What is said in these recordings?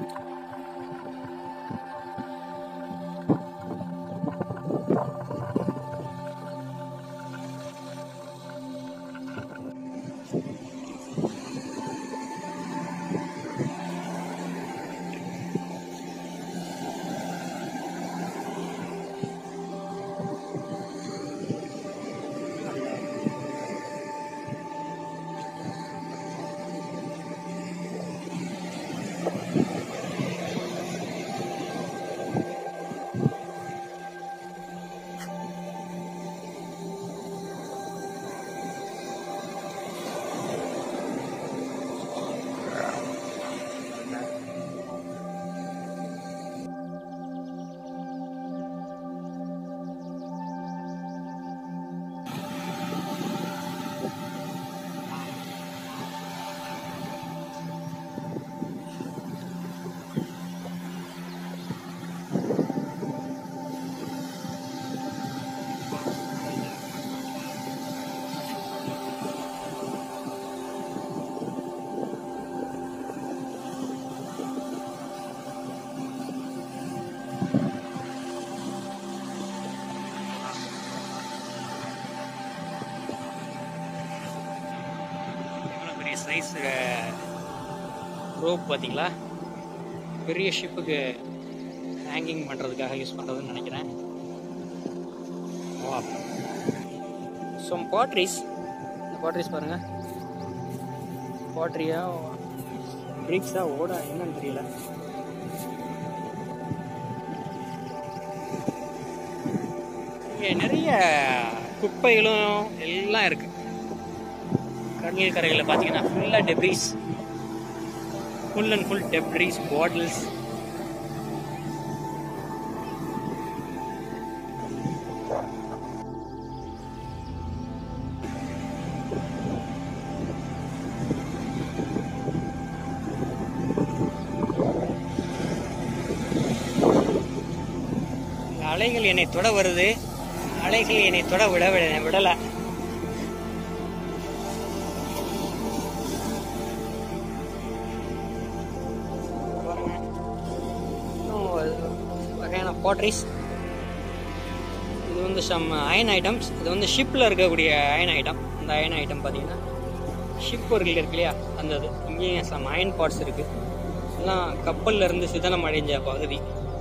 எவ்வளோ பெரிய size rope பார்த்தீங்களா பெரிய ஷிப்புக்கு ஹேங்கிங் பண்ணுறதுக்காக யூஸ் பண்ணுறதுன்னு நினைக்கிறேன் வா சம் பாட்ரிஸ் இந்த பாட்ரிஸ் பாருங்க பாட்ரியா பிரிக்ஸா ஓட என்னன்னு தெரியல இங்கே நிறைய குப்பைகளும் எல்லாம் இருக்கு கடல் கரையில் பார்த்தீங்கன்னா ஃபுல்லாக debris full and full debris bottles அலைகள் என்னை தொட வருது அலைகள் என்னை தொட விட விட- விடல பாருங்க. இன்னும் ஒரு வகையான பாட்ரிஸ் இது வந்து சம் அயன் ஐட்டம்ஸ் இது வந்து ஷிப்பில் இருக்கக்கூடிய அயன் ஐட்டம் இந்த அயன் ஐட்டம் பார்த்தீங்கன்னா ஷிப் பொருள் இருக்கு இல்லையா அந்த இது இங்கேயும் சம் அயன் பார்ட்ஸ் இருக்கு எல்லாம் கப்பல்ல இருந்து சிதலம் அடைஞ்ச பகுதி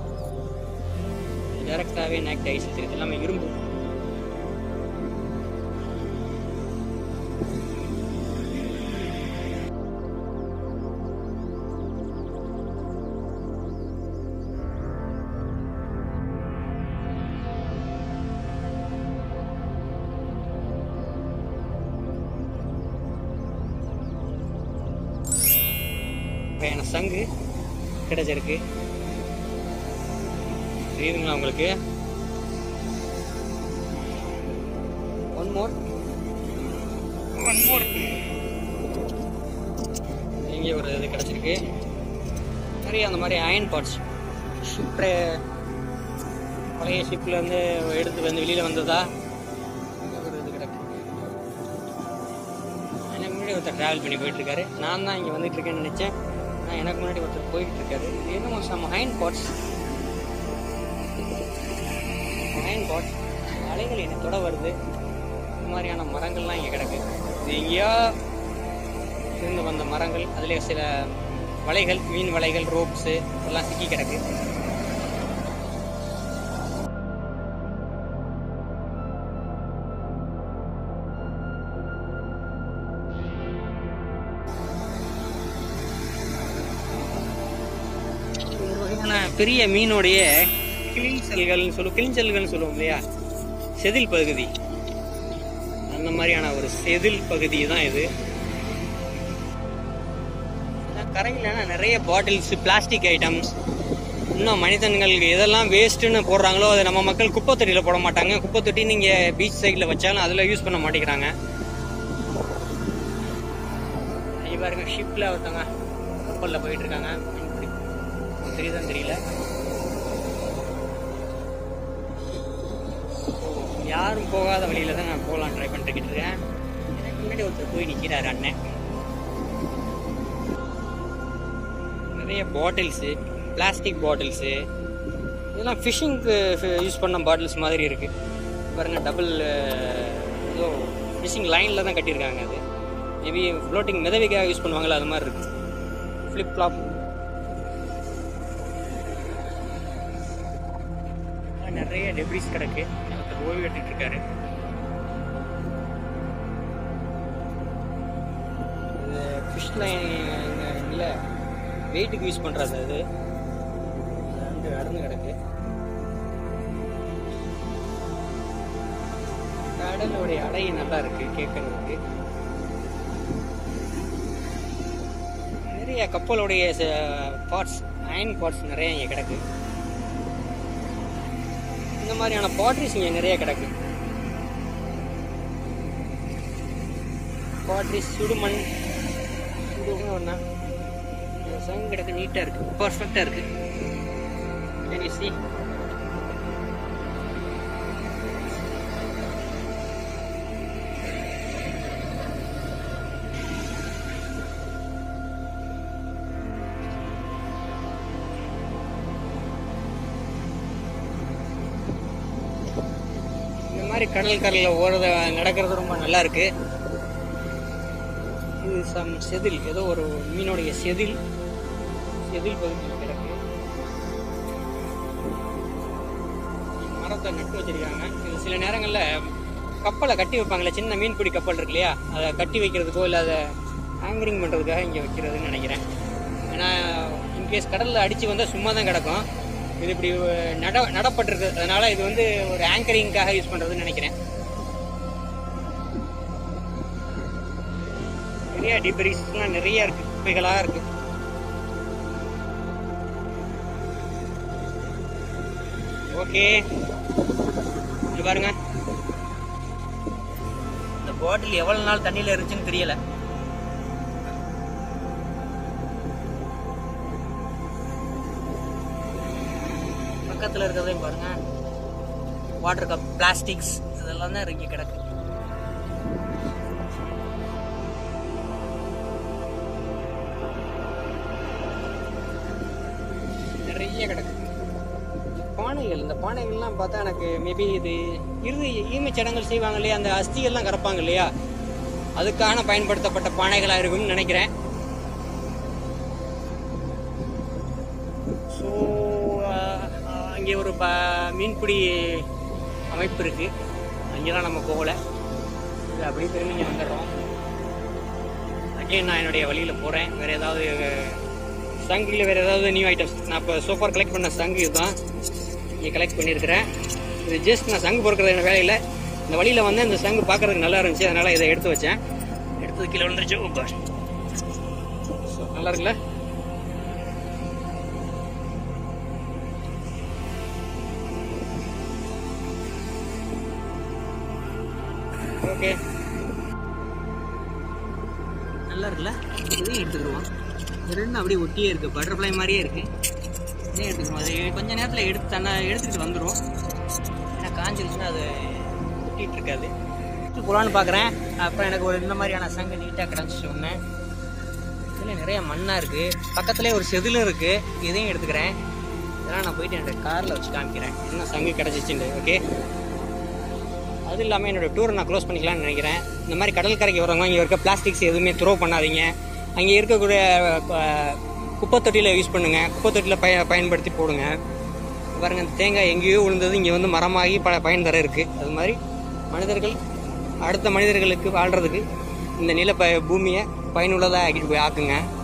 டைரக்டாகவே நேக்ட் ஐஸ் இருக்குது எல்லாமே இரும்பு வகையான சங்கு கிடைச்சிருக்கு தெரியுதுங்களா உங்களுக்கு ஒன் மோர் ஒன் மோர் இங்கே ஒரு இது கிடைச்சிருக்கு நிறைய அந்த மாதிரி அயன் பார்ட்ஸ் ஷிப்ரே பழைய ஷிப்ல இருந்து எடுத்து வந்து வெளியில வந்ததா இங்க ஒரு இது கிடக்கு எனக்கு முன்னாடி ஒருத்தர் டிராவல் பண்ணி போயிட்டு இருக்காரு நான் தான் இங்கே வந்துட்டு இருக்கேன்னு நினைச்சேன் நான் எனக்கு முன்னாடி ஒருத்தர் போயிட்டு இருக்காரு இது என்னமோ some iron parts iron parts அலைகள் என்னை தொட வருது இந்த மாதிரியான மரங்கள்லாம் இங்கே கிடக்கு இது எங்கேயோ இருந்து வந்த மரங்கள் அதிலே சில வலைகள் மீன் வலைகள் ரோப்ஸு எல்லாம் சிக்கி கிடக்கு ஒரு வகையான பெரிய மீனுடைய கிளிஞ்சல்கள்னு சொல்லுவோம் கிளிஞ்சல்கள்னு சொல்லுவோம் இல்லையா செதில் பகுதி அந்த மாதிரியான ஒரு செதில் பகுதி தான் இது கரையில் நிறைய பாட்டில்ஸ் பிளாஸ்டிக் ஐட்டம்ஸ் இன்னும் மனிதன்களுக்கு எதெல்லாம் வேஸ்ட்டுன்னு போடுறாங்களோ அதை நம்ம மக்கள் குப்பை தொட்டியில் போட மாட்டாங்க குப்பை தொட்டி நீங்கள் பீச் சைடில் வச்சாலும் அதில் யூஸ் பண்ண மாட்டேங்கிறாங்க இங்க பாருங்க ஷிப்பில் ஒருத்தவங்க கப்பலில் போயிட்டு இருக்காங்க மீன்பிடி. தெரியுதான்னு தெரியல யாரும் போகாத வழியில தான் நான் போகலாம் ட்ரை பண்ணிட்டு இருக்கேன் எனக்கு முன்னாடி ஒருத்தர் போய் நிற்கிறாரு அண்ணன் நிறைய பாட்டில்ஸு பிளாஸ்டிக் பாட்டில்ஸு இதெல்லாம் ஃபிஷ்ஷிங்க்கு யூஸ் பண்ண பாட்டில்ஸ் மாதிரி இருக்குது பாருங்க டபுள் ஏதோ ஃபிஷிங் லைனில் தான் கட்டியிருக்காங்க அது மேபி ஃப்ளோட்டிங் மிதவிக்காக யூஸ் பண்ணுவாங்களா அது மாதிரி இருக்குது ஃப்ளிப் ஃப்ளாப் நிறைய டெப்ரிஸ் கிடக்கு ஒருத்தர் ஓய்வு கட்டிட்டு இருக்காரு இது ஃபிஷ் லைன் இல்லை வெயிட்டுக்கு யூஸ் பண்ணுறது அது ரெண்டு அடர்ந்து கிடக்கு கடலுடைய அலை நல்லா இருக்கு கேட்கறதுக்கு நிறைய கப்பலுடைய பார்ட்ஸ் அயன் பார்ட்ஸ் நிறைய இங்கே கிடக்கு இந்த மாதிரியான பாட்ரிஸ் இங்கே நிறைய கிடக்கு பாட்ரிஸ் சுடுமண் சுடுமண் ஒன்றா சங்கு கிடக்கு நீட்டாக இருக்கு பர்ஃபெக்டாக இருக்கு Can you see? இந்த மாதிரி கடல் கரையில் ஓடுறது நடக்கிறது ரொம்ப நல்லா இருக்கு இது சம் செதில் ஏதோ ஒரு மீனுடைய செதில் செதில் பகுதியில் கிடக்கு மரத்தை நட்டு வச்சிருக்காங்க இது சில நேரங்களில் கப்பலை கட்டி வைப்பாங்களே சின்ன மீன்பிடி கப்பல் இருக்கு இல்லையா அதை கட்டி வைக்கிறதுக்கோ இல்லை அதை ஆங்கரிங் பண்ணுறதுக்காக இங்கே வைக்கிறதுன்னு நினைக்கிறேன் ஏன்னா இன்கேஸ் கடலில் அடித்து வந்தால் சும்மா தான் கிடக்கும் இது இப்படி நட நடப்பட்டிருக்கு அதனால இது வந்து ஒரு ஆங்கரிங்காக யூஸ் பண்ணுறதுன்னு நினைக்கிறேன் நிறைய டிபரிஸ்லாம் நிறைய இருக்கு குப்பைகளாக இருக்கு ஓகே இது பாருங்க இந்த பாட்டில் எவ்வளவு நாள் தண்ணியில இருந்துச்சுன்னு தெரியல பக்கத்துல இருக்கிறதையும் பாருங்க வாட்டர் கப் பிளாஸ்டிக்ஸ் இதெல்லாம் தான் இறங்கி கிடக்கு நிறைய கிடக்கு பானைகள் இந்த பானைகள்லாம் பார்த்தா எனக்கு மேபி இது இறுதி ஈமைச் சடங்குகள் செய்வாங்க இல்லையா அந்த அஸ்திகள்லாம் கறப்பாங்க இல்லையா அதுக்கான பயன்படுத்தப்பட்ட பானைகளாக இருக்கும்னு நினைக்கிறேன் ஸோ அங்கே ஒரு ப மீன்பிடி அமைப்பு இருக்கு அங்கெல்லாம் நம்ம போகலை இது அப்படியே திரும்பி இங்கே வந்துடுறோம் அகைன் நான் என்னுடைய வழியில் போகிறேன் வேறு ஏதாவது சங்கில் வேறு ஏதாவது நியூ ஐட்டம்ஸ் நான் இப்போ சோஃபார் கலெக்ட் பண்ண சங்கு இதுதான் இங்கே கலெக்ட் பண்ணியிருக்கிறேன் இது ஜஸ்ட் நான் சங்கு பொறுக்கிறது என்ன வேலையில் இந்த வழியில் வந்து இந்த சங்கு பார்க்கறதுக்கு நல்லா இருந்துச்சு அதனால் இதை எடுத்து வச்சேன் எடுத்தது கீழே விழுந்துருச்சு ஓ gosh. So, நல்லா இருக்குல்ல ஓகே நல்லா இருக்குல்ல இதையும் எடுத்துக்கிடுவோம் இது ரெண்டும் அப்படியே ஒட்டியே இருக்கு பட்டர்ஃப்ளை மாதிரியே இருக்கு இதையும் எடுத்துக்கணும் அது கொஞ்ச நேரத்தில் எடுத்து தன்னை எடுத்துக்கிட்டு வந்துடும் ஏன்னா காஞ்சிருச்சுன்னா அது ஒட்டிட்டு இருக்காது எடுத்து போகலான்னு பார்க்குறேன் அப்புறம் எனக்கு ஒரு இந்த மாதிரியான சங்கு நீட்டாக கிடச்சிச்சு ஒன்று இதில் நிறைய மண்ணாக இருக்குது பக்கத்துலேயே ஒரு செதிலும் இருக்குது இதையும் எடுத்துக்கிறேன் இதெல்லாம் நான் போயிட்டு என்னோட காரில் வச்சு காமிக்கிறேன் என்ன சங்கு கிடச்சிச்சுண்டு ஓகே அது இல்லாமல் என்னோட டூரை நான் க்ளோஸ் பண்ணிக்கலாம்னு நினைக்கிறேன் இந்த மாதிரி கடற்கரைக்கு வரவங்க இங்கே இருக்க பிளாஸ்டிக்ஸ் எதுவுமே த்ரோ பண்ணாதீங்க அங்கே இருக்கக்கூடிய அஹ், குப்பை தொட்டியில் யூஸ் பண்ணுங்கள் குப்பை தொட்டியில் பய பயன்படுத்தி போடுங்க பாருங்க இந்த தேங்காய் எங்கேயோ விழுந்தது இங்கே வந்து மரமாகி ப பயன் தர இருக்குது அது மாதிரி மனிதர்கள் அடுத்த மனிதர்களுக்கு வாழ்கிறதுக்கு இந்த நில ப பூமியை பயனுள்ளதாக ஆக்கிட்டு போய் ஆக்குங்க